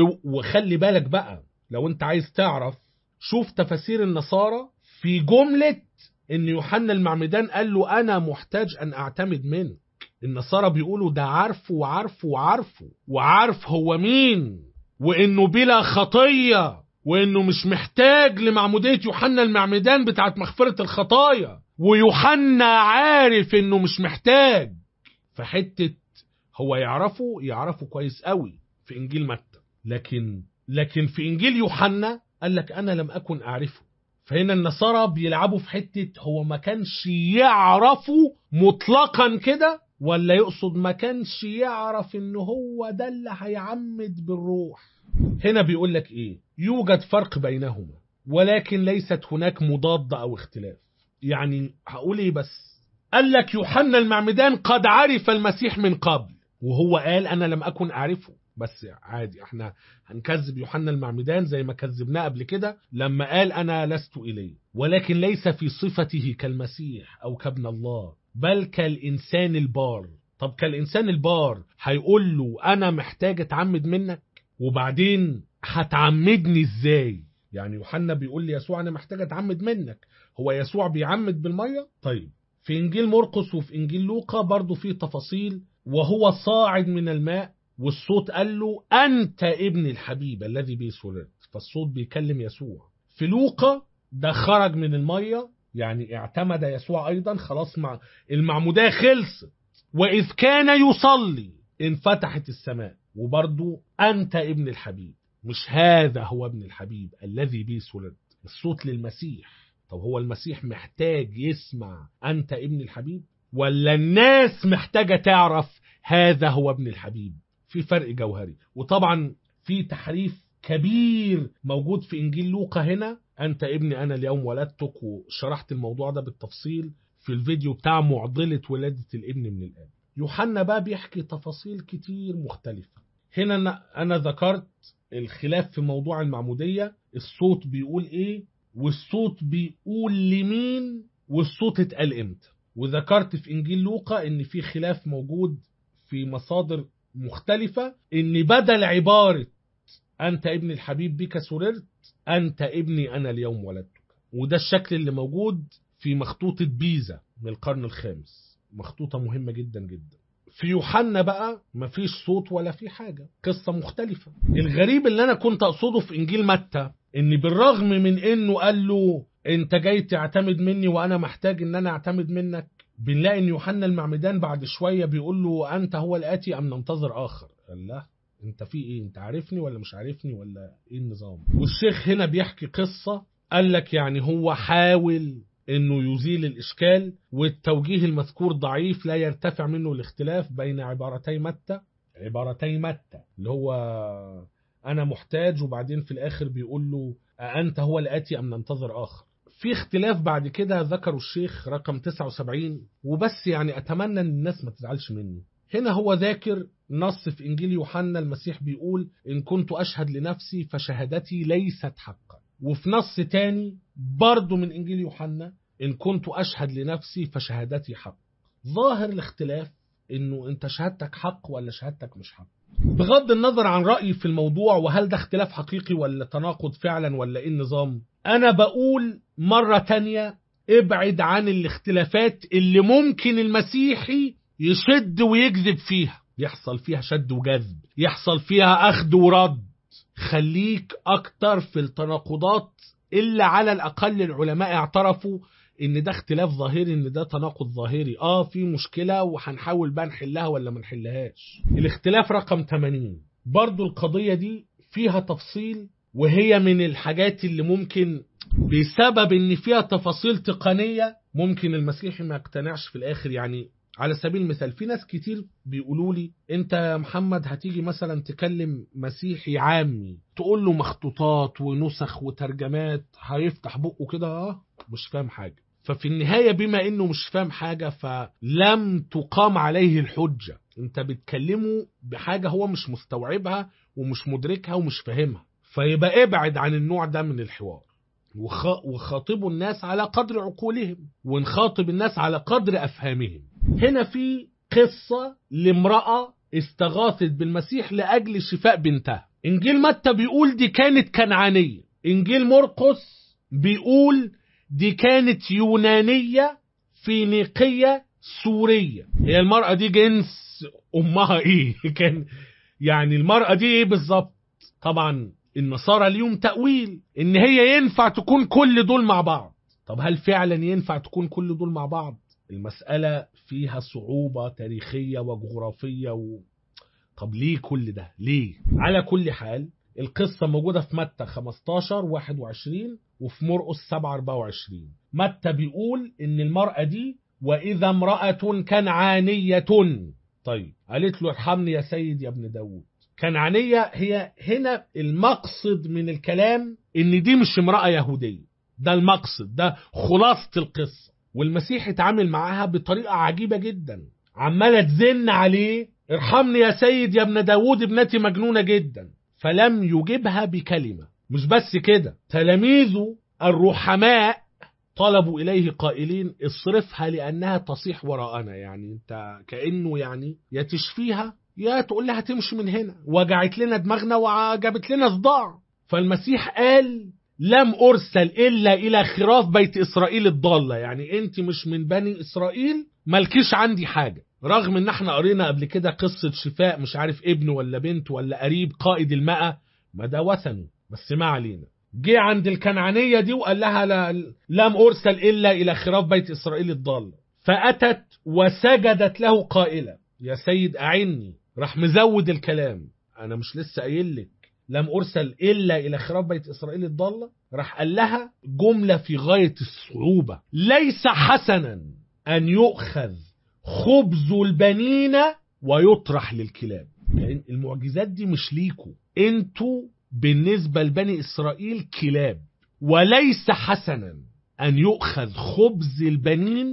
وخلي بالك بقى لو انت عايز تعرف شوف تفاسير النصارى في جملة ان يوحنا المعمدان قال له انا محتاج ان اعتمد منك النصارى بيقولوا ده عارفه وعارفه وعارفه وعارف هو مين وانه بلا خطيه وانه مش محتاج لمعموديه يوحنا المعمدان بتاعت مغفره الخطايا ويوحنا عارف انه مش محتاج فحته هو يعرفه يعرفه كويس قوي في انجيل متى لكن لكن في انجيل يوحنا قال لك انا لم اكن اعرفه فهنا النصارى بيلعبوا في حته هو ما كانش يعرفه مطلقا كده ولا يقصد ما كانش يعرف ان هو ده اللي هيعمد بالروح هنا بيقول لك ايه يوجد فرق بينهما ولكن ليست هناك مضادة او اختلاف يعني هقول ايه بس قال لك يوحنا المعمدان قد عرف المسيح من قبل وهو قال انا لم اكن اعرفه بس عادي احنا هنكذب يوحنا المعمدان زي ما كذبناه قبل كده لما قال انا لست اليه ولكن ليس في صفته كالمسيح او كابن الله بل كالإنسان البار طب كالإنسان البار هيقول له أنا محتاج أتعمد منك وبعدين هتعمدني إزاي يعني يوحنا بيقول لي يسوع أنا محتاج أتعمد منك هو يسوع بيعمد بالمية طيب في إنجيل مرقس وفي إنجيل لوقا برضو في تفاصيل وهو صاعد من الماء والصوت قال له أنت ابن الحبيب الذي به سررت فالصوت بيكلم يسوع في لوقا ده خرج من المية يعني اعتمد يسوع أيضا خلاص مع المعمودية خلصت وإذ كان يصلي انفتحت السماء وبرضو أنت ابن الحبيب مش هذا هو ابن الحبيب الذي به سررت الصوت للمسيح طب هو المسيح محتاج يسمع أنت ابن الحبيب ولا الناس محتاجة تعرف هذا هو ابن الحبيب في فرق جوهري وطبعا في تحريف كبير موجود في إنجيل لوقا هنا أنت ابني أنا اليوم ولدتك وشرحت الموضوع ده بالتفصيل في الفيديو بتاع معضلة ولادة الابن من الآب يوحنا بقى بيحكي تفاصيل كتير مختلفة هنا أنا, أنا ذكرت الخلاف في موضوع المعمودية الصوت بيقول إيه والصوت بيقول لمين والصوت اتقال إمتى وذكرت في إنجيل لوقا إن في خلاف موجود في مصادر مختلفة إن بدل عبارة أنت ابن الحبيب بك سررت أنت ابني أنا اليوم ولدتك وده الشكل اللي موجود في مخطوطة بيزا من القرن الخامس مخطوطة مهمة جدا جدا في يوحنا بقى مفيش صوت ولا في حاجة قصة مختلفة الغريب اللي أنا كنت أقصده في إنجيل متى إن بالرغم من إنه قال له أنت جاي تعتمد مني وأنا محتاج إن أنا أعتمد منك بنلاقي إن يوحنا المعمدان بعد شوية بيقول له أنت هو الآتي أم ننتظر آخر قال له انت في ايه انت عارفني ولا مش عارفني ولا ايه النظام والشيخ هنا بيحكي قصة قال لك يعني هو حاول انه يزيل الاشكال والتوجيه المذكور ضعيف لا يرتفع منه الاختلاف بين عبارتي متى عبارتي متى اللي هو انا محتاج وبعدين في الاخر بيقول له أأنت هو الآتي أم ننتظر آخر في اختلاف بعد كده ذكروا الشيخ رقم 79 وبس يعني أتمنى أن الناس ما تزعلش مني هنا هو ذاكر نص في إنجيل يوحنا المسيح بيقول إن كنت أشهد لنفسي فشهادتي ليست حقا وفي نص تاني برضه من إنجيل يوحنا إن كنت أشهد لنفسي فشهادتي حق ظاهر الاختلاف إنه أنت شهادتك حق ولا شهادتك مش حق بغض النظر عن رأيي في الموضوع وهل ده اختلاف حقيقي ولا تناقض فعلا ولا إيه النظام أنا بقول مرة تانية ابعد عن الاختلافات اللي ممكن المسيحي يشد ويجذب فيها يحصل فيها شد وجذب يحصل فيها أخذ ورد خليك أكتر في التناقضات إلا على الأقل العلماء اعترفوا إن ده اختلاف ظاهري إن ده تناقض ظاهري آه في مشكلة وهنحاول بقى نحلها ولا ما نحلهاش الاختلاف رقم 80 برضو القضية دي فيها تفصيل وهي من الحاجات اللي ممكن بسبب ان فيها تفاصيل تقنية ممكن المسيحي ما يقتنعش في الاخر يعني على سبيل المثال في ناس كتير بيقولوا لي انت يا محمد هتيجي مثلا تكلم مسيحي عامي تقول له مخطوطات ونسخ وترجمات هيفتح بقه كده اه مش فاهم حاجة ففي النهاية بما انه مش فاهم حاجة فلم تقام عليه الحجة انت بتكلمه بحاجة هو مش مستوعبها ومش مدركها ومش فاهمها فيبقى ابعد عن النوع ده من الحوار وخاطبوا الناس على قدر عقولهم ونخاطب الناس على قدر أفهامهم هنا في قصة لامرأة استغاثت بالمسيح لأجل شفاء بنتها إنجيل متى بيقول دي كانت كنعانية إنجيل مرقس بيقول دي كانت يونانية فينيقية سورية هي المرأة دي جنس أمها إيه كان يعني المرأة دي إيه بالظبط طبعا النصارى ليهم تأويل إن هي ينفع تكون كل دول مع بعض طب هل فعلا ينفع تكون كل دول مع بعض المسألة فيها صعوبة تاريخية وجغرافية و... طب ليه كل ده ليه على كل حال القصة موجودة في متى 15 21 وفي مرقس 7 24 متى بيقول إن المرأة دي وإذا امرأة كنعانية طيب قالت له ارحمني يا سيد يا ابن داود كنعانية هي هنا المقصد من الكلام ان دي مش امرأة يهودية ده المقصد ده خلاصة القصة والمسيح اتعامل معاها بطريقة عجيبة جدا عمالة تزن عليه ارحمني يا سيد يا ابن داود ابنتي مجنونة جدا فلم يجبها بكلمة مش بس كده تلاميذه الرحماء طلبوا إليه قائلين اصرفها لأنها تصيح وراءنا يعني انت كأنه يعني يا تشفيها يا تقول لها تمشي من هنا وجعت لنا دماغنا وجابت لنا صداع فالمسيح قال لم أرسل إلا إلى خراف بيت إسرائيل الضالة يعني أنت مش من بني إسرائيل مالكيش عندي حاجة رغم ان احنا قرينا قبل كده قصة شفاء مش عارف ابن ولا بنت ولا قريب قائد الماء ما ده وثني بس ما علينا جه عند الكنعانية دي وقال لها لا لم أرسل إلا إلى خراف بيت إسرائيل الضالة فأتت وسجدت له قائلة يا سيد أعني راح مزود الكلام أنا مش لسه قايل لك لم أرسل إلا إلى خراف بيت إسرائيل الضالة راح قال لها جملة في غاية الصعوبة ليس حسنا أن يؤخذ خبز البنين ويطرح للكلاب يعني المعجزات دي مش ليكوا انتوا بالنسبة لبني إسرائيل كلاب وليس حسنا أن يؤخذ خبز البنين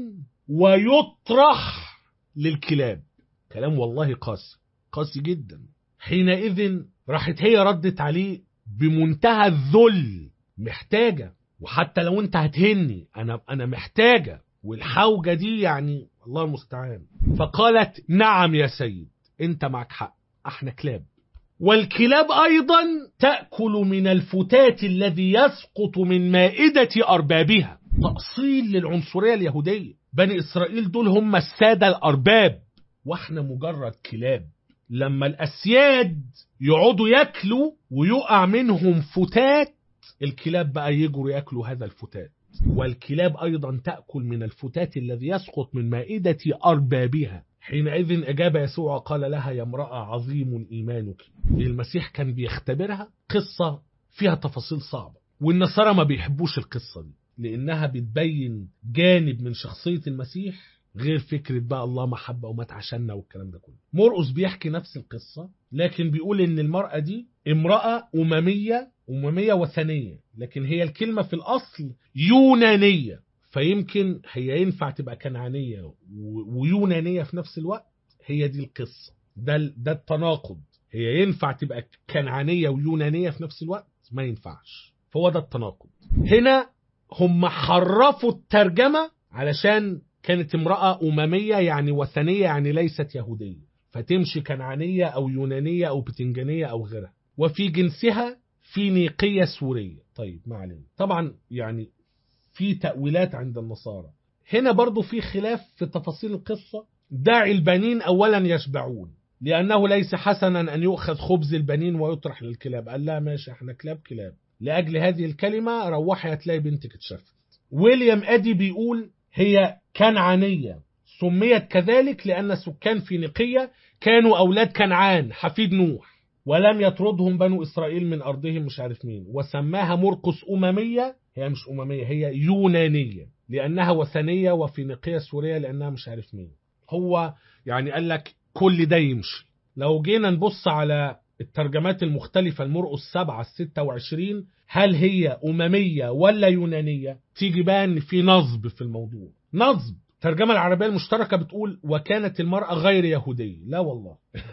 ويطرح للكلاب كلام والله قاسي قاسي جدا حينئذ راحت هي ردت عليه بمنتهى الذل محتاجة وحتى لو انت هتهني انا انا محتاجة والحوجة دي يعني الله المستعان فقالت نعم يا سيد انت معك حق احنا كلاب والكلاب ايضا تأكل من الفتات الذي يسقط من مائدة اربابها تأصيل للعنصرية اليهودية بني اسرائيل دول هم السادة الارباب واحنا مجرد كلاب لما الاسياد يقعدوا ياكلوا ويقع منهم فتات الكلاب بقى يجروا ياكلوا هذا الفتات والكلاب ايضا تاكل من الفتات الذي يسقط من مائده اربابها حينئذ اجاب يسوع قال لها يا امراه عظيم ايمانك المسيح كان بيختبرها قصه فيها تفاصيل صعبه والنصارى ما بيحبوش القصه دي لانها بتبين جانب من شخصيه المسيح غير فكرة بقى الله محبة ومات عشاننا والكلام ده كله مرقس بيحكي نفس القصة لكن بيقول ان المرأة دي امرأة أممية أممية وثنية لكن هي الكلمة في الأصل يونانية فيمكن هي ينفع تبقى كنعانية و- ويونانية في نفس الوقت هي دي القصة ده ال- ده التناقض هي ينفع تبقى كنعانية ويونانية في نفس الوقت ما ينفعش فهو ده التناقض هنا هم حرفوا الترجمة علشان كانت امرأة أممية يعني وثنية يعني ليست يهودية فتمشي كنعانية أو يونانية أو بتنجانية أو غيرها وفي جنسها فينيقية سورية طيب ما علينا طبعا يعني في تأويلات عند النصارى هنا برضو في خلاف في تفاصيل القصة داعي البنين أولا يشبعون لأنه ليس حسنا أن يؤخذ خبز البنين ويطرح للكلاب قال لا ماشي احنا كلاب كلاب لأجل هذه الكلمة روحي هتلاقي بنتك اتشفت ويليام أدي بيقول هي كنعانية سميت كذلك لأن سكان فينيقية كانوا أولاد كنعان حفيد نوح ولم يطردهم بنو إسرائيل من أرضهم مش عارف مين وسماها مرقس أممية هي مش أممية هي يونانية لأنها وثنية وفينيقية سورية لأنها مش عارف مين هو يعني قال لك كل ده يمشي لو جينا نبص على الترجمات المختلفة المرقس 7 26 هل هي أممية ولا يونانية تيجي بقى ان في نصب في الموضوع نصب الترجمة العربية المشتركة بتقول وكانت المرأة غير يهودية لا والله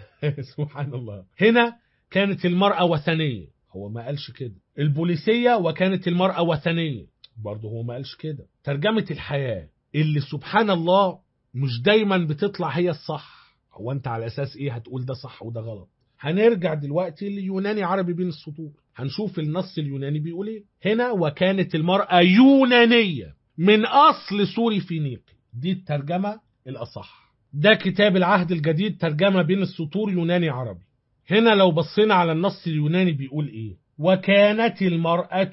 سبحان الله هنا كانت المرأة وثنية هو ما قالش كده البوليسية وكانت المرأة وثنية برضه هو ما قالش كده ترجمة الحياة اللي سبحان الله مش دايما بتطلع هي الصح هو انت على اساس ايه هتقول ده صح وده غلط هنرجع دلوقتي ليوناني عربي بين السطور هنشوف النص اليوناني بيقول ايه هنا وكانت المرأة يونانية من اصل سوري فينيقي دي الترجمة الاصح ده كتاب العهد الجديد ترجمة بين السطور يوناني عربي هنا لو بصينا على النص اليوناني بيقول ايه وكانت المرأة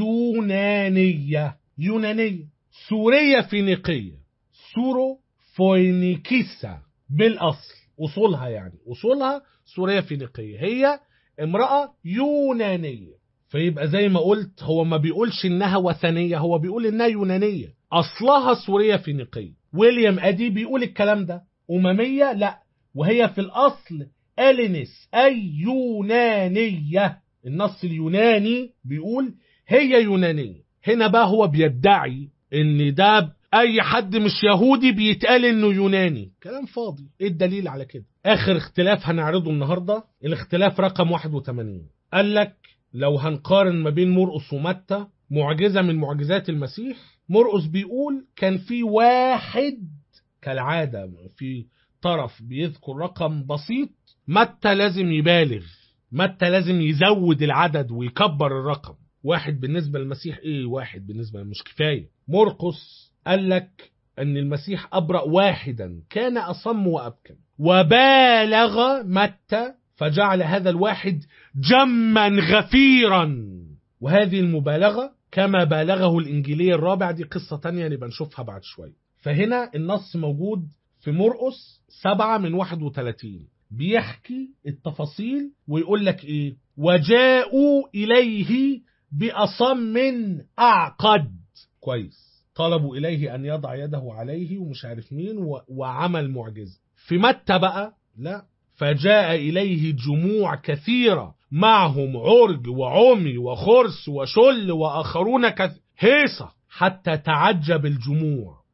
يونانية يونانية سورية فينيقية سورو فوينيكيسا بالأصل أصولها يعني أصولها سورية فينيقية هي امرأة يونانية فيبقى زي ما قلت هو ما بيقولش إنها وثنية هو بيقول إنها يونانية أصلها سورية فينيقية ويليام أدي بيقول الكلام ده أممية لا وهي في الأصل ألينس أي يونانية النص اليوناني بيقول هي يونانية هنا بقى هو بيدعي ان ده اي حد مش يهودي بيتقال انه يوناني كلام فاضي ايه الدليل على كده اخر اختلاف هنعرضه النهارده الاختلاف رقم 81 قال لك لو هنقارن ما بين مرقس ومتى معجزه من معجزات المسيح مرقس بيقول كان في واحد كالعاده في طرف بيذكر رقم بسيط متى لازم يبالغ متى لازم يزود العدد ويكبر الرقم واحد بالنسبة للمسيح ايه واحد بالنسبة مش كفاية مرقس قال لك ان المسيح ابرأ واحدا كان اصم وابكم وبالغ متى فجعل هذا الواحد جما غفيرا وهذه المبالغة كما بالغه الانجيلي الرابع دي قصة تانية نبقى نشوفها بعد شوية فهنا النص موجود في مرقس 7 من 31 بيحكي التفاصيل ويقول لك ايه وجاءوا اليه باصم اعقد كويس طلبوا اليه ان يضع يده عليه ومش عارف مين و... وعمل معجزه في متى بقى لا فجاء اليه جموع كثيره معهم عرج وعمي وخرس وشل واخرون كث... هيصه حتى تعجب الجموع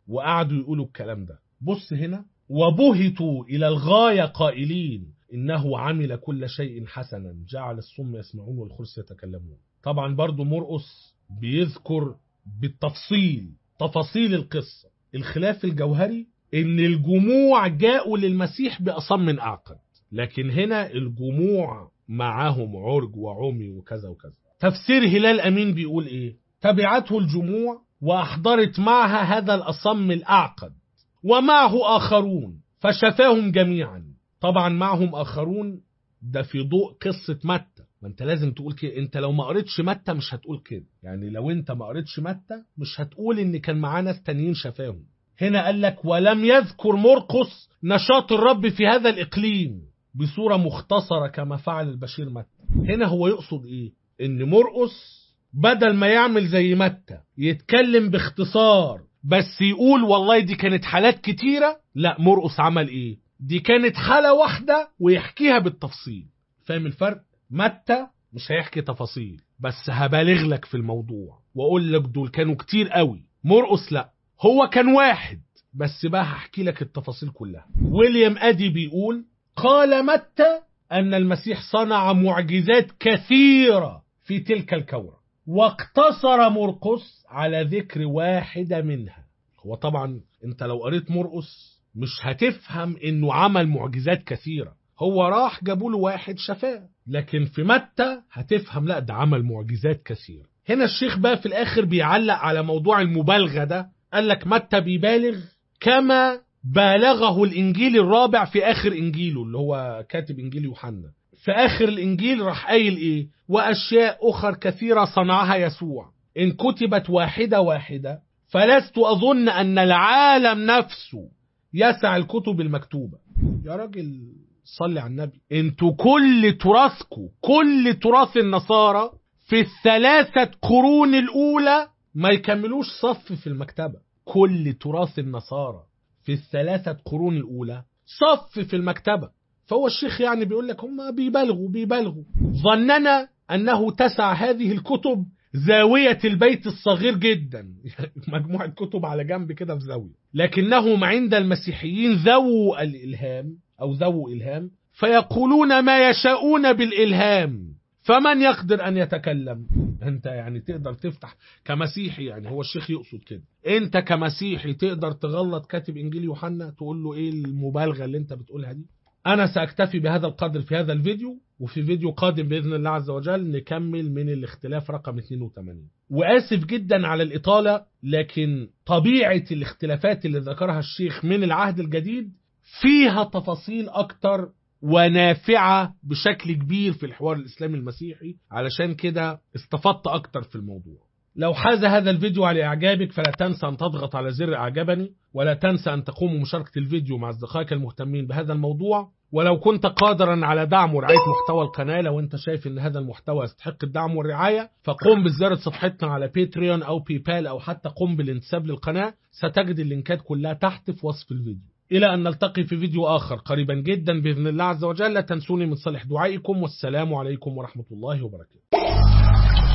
وقعدوا يقولوا الكلام ده بص هنا وبهتوا إلى الغاية قائلين إنه عمل كل شيء حسنا جعل الصم يسمعون والخرس يتكلمون طبعا برضو مرقس بيذكر بالتفصيل تفاصيل القصة الخلاف الجوهري إن الجموع جاءوا للمسيح بأصم أعقد لكن هنا الجموع معاهم عرج وعمي وكذا وكذا تفسير هلال أمين بيقول إيه تبعته الجموع وأحضرت معها هذا الأصم الأعقد ومعه آخرون فشفاهم جميعا طبعا معهم آخرون ده في ضوء قصة متى ما انت لازم تقول كده انت لو ما قريتش متى مش هتقول كده يعني لو انت ما قريتش متى مش هتقول ان كان معاه ناس تانيين شفاهم هنا قال لك ولم يذكر مرقس نشاط الرب في هذا الإقليم بصورة مختصرة كما فعل البشير متى هنا هو يقصد ايه ان مرقس بدل ما يعمل زي متى يتكلم باختصار بس يقول والله دي كانت حالات كتيرة لا مرقس عمل ايه دي كانت حالة واحدة ويحكيها بالتفصيل فاهم الفرق متى مش هيحكي تفاصيل بس هبالغ لك في الموضوع واقول لك دول كانوا كتير قوي مرقس لا هو كان واحد بس بقى هحكي لك التفاصيل كلها ويليام ادي بيقول قال متى ان المسيح صنع معجزات كثيرة في تلك الكورة واقتصر مرقس على ذكر واحدة منها هو طبعا انت لو قريت مرقس مش هتفهم انه عمل معجزات كثيرة هو راح جابوا له واحد شفاه لكن في متى هتفهم لا ده عمل معجزات كثيرة هنا الشيخ بقى في الاخر بيعلق على موضوع المبالغة ده قال لك متى بيبالغ كما بالغه الانجيل الرابع في اخر انجيله اللي هو كاتب انجيل يوحنا في اخر الانجيل راح قايل ايه واشياء اخر كثيره صنعها يسوع ان كتبت واحده واحده فلست اظن ان العالم نفسه يسع الكتب المكتوبه يا راجل صلي على النبي انتوا كل تراثكم كل تراث النصارى في الثلاثه قرون الاولى ما يكملوش صف في المكتبه كل تراث النصارى في الثلاثه قرون الاولى صف في المكتبه فهو الشيخ يعني بيقول لك هم بيبالغوا بيبالغوا ظننا أنه تسع هذه الكتب زاوية البيت الصغير جدا مجموعة كتب على جنب كده في زاوية لكنهم عند المسيحيين ذووا الإلهام أو ذووا إلهام فيقولون ما يشاءون بالإلهام فمن يقدر أن يتكلم أنت يعني تقدر تفتح كمسيحي يعني هو الشيخ يقصد كده أنت كمسيحي تقدر تغلط كاتب إنجيل يوحنا تقول له إيه المبالغة اللي أنت بتقولها دي أنا سأكتفي بهذا القدر في هذا الفيديو وفي فيديو قادم بإذن الله عز وجل نكمل من الاختلاف رقم 82 وآسف جدا على الإطالة لكن طبيعة الاختلافات اللي ذكرها الشيخ من العهد الجديد فيها تفاصيل أكتر ونافعة بشكل كبير في الحوار الإسلامي المسيحي علشان كده استفدت أكتر في الموضوع لو حاز هذا الفيديو على إعجابك فلا تنسى أن تضغط على زر إعجبني ولا تنسى أن تقوم بمشاركة الفيديو مع أصدقائك المهتمين بهذا الموضوع ولو كنت قادرا على دعم ورعاية محتوى القناة لو أنت شايف أن هذا المحتوى يستحق الدعم والرعاية فقم بزيارة صفحتنا على باتريون أو بيبال أو حتى قم بالانتساب للقناة ستجد اللينكات كلها تحت في وصف الفيديو إلى أن نلتقي في فيديو آخر قريبا جدا بإذن الله عز وجل لا تنسوني من صالح دعائكم والسلام عليكم ورحمة الله وبركاته